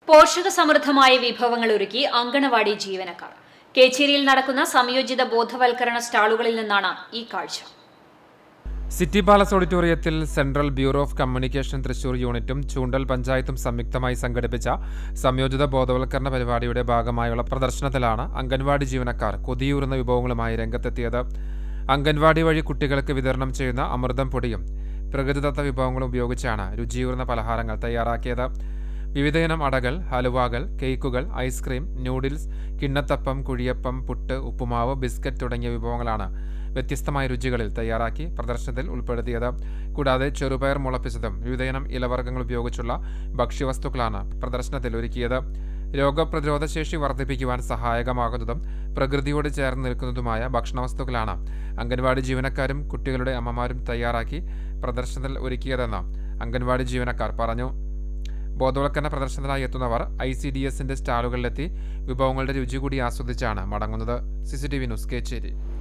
പോഷക സമൃദ്ധമായ വിഭവങ്ങൾ ഒരുക്കി അങ്കണവാടി ജീവനക്കാർ കേച്ചേരിയിൽ നടക്കുന്ന സംയോജിത ബോധവൽക്കരണ സ്റ്റാളുകളിൽ നിന്നാണ് ഈ കാഴ്ച സിറ്റി പാലസ് ഓഡിറ്റോറിയത്തിൽ central bureau of communication Thrissur യൂണിറ്റും ചൂണ്ടൽ പഞ്ചായത്തും സംയുക്തമായി സംഘടിപ്പിച്ച സംയോജിത ബോധവൽക്കരണ പരിപാടിയുടെ ഭാഗമായുള്ള പ്രദർശനത്തിലാണ് അംഗൻവാടി ജീവനക്കാർ കൊതിയൂറുന്ന വിഭവങ്ങളുമായി രംഗത്തെത്തിയത് അംഗൻവാടി വഴി കുട്ടികൾക്ക് വിതരണം ചെയ്യുന്ന അമൃതം പൊടിയും പ്രകൃതിദത്ത വിഭവങ്ങളും ഉപയോഗിച്ചാണ് രുചിയൂർന്ന പലഹാരങ്ങൾ തയ്യാറാക്കിയത് വിവിധയിനം അടകൾ ഹലുവാകൾ കേക്കുകൾ ഐസ്ക്രീം നൂഡിൽസ് കിണ്ണത്തപ്പം കുഴിയപ്പം പുട്ട് ഉപ്പുമാവ് ബിസ്ക്കറ്റ് തുടങ്ങിയ വിഭവങ്ങളാണ് വ്യത്യസ്തമായ രുചികളിൽ തയ്യാറാക്കി പ്രദർശനത്തിൽ ഉൾപ്പെടുത്തിയത് കൂടാതെ ചെറുപയർ മുളപ്പിച്ചതും വിവിധയിനം ഇലവർഗ്ഗങ്ങൾ ഉപയോഗിച്ചുള്ള ഭക്ഷ്യവസ്തുക്കളാണ് പ്രദർശനത്തിൽ ഒരുക്കിയത് രോഗപ്രതിരോധ ശേഷി വർദ്ധിപ്പിക്കുവാൻ സഹായകമാകുന്നതും പ്രകൃതിയോട് ചേർന്ന് നിൽക്കുന്നതുമായ ഭക്ഷണവസ്തുക്കളാണ് അംഗൻവാടി ജീവനക്കാരും കുട്ടികളുടെ അമ്മമാരും തയ്യാറാക്കി പ്രദർശനത്തിൽ ഒരുക്കിയതെന്ന് അംഗൻവാടി ജീവനക്കാർ പറഞ്ഞു ബോധവൽക്കരണ പ്രദർശനത്തിനായി എത്തുന്നവർ ഐ സി ഡി എസിന്റെ സ്റ്റാളുകളിലെത്തി വിഭവങ്ങളുടെ രുചി കൂടി ആസ്വദിച്ചാണ് മടങ്ങുന്നത് C C T V news Kecheri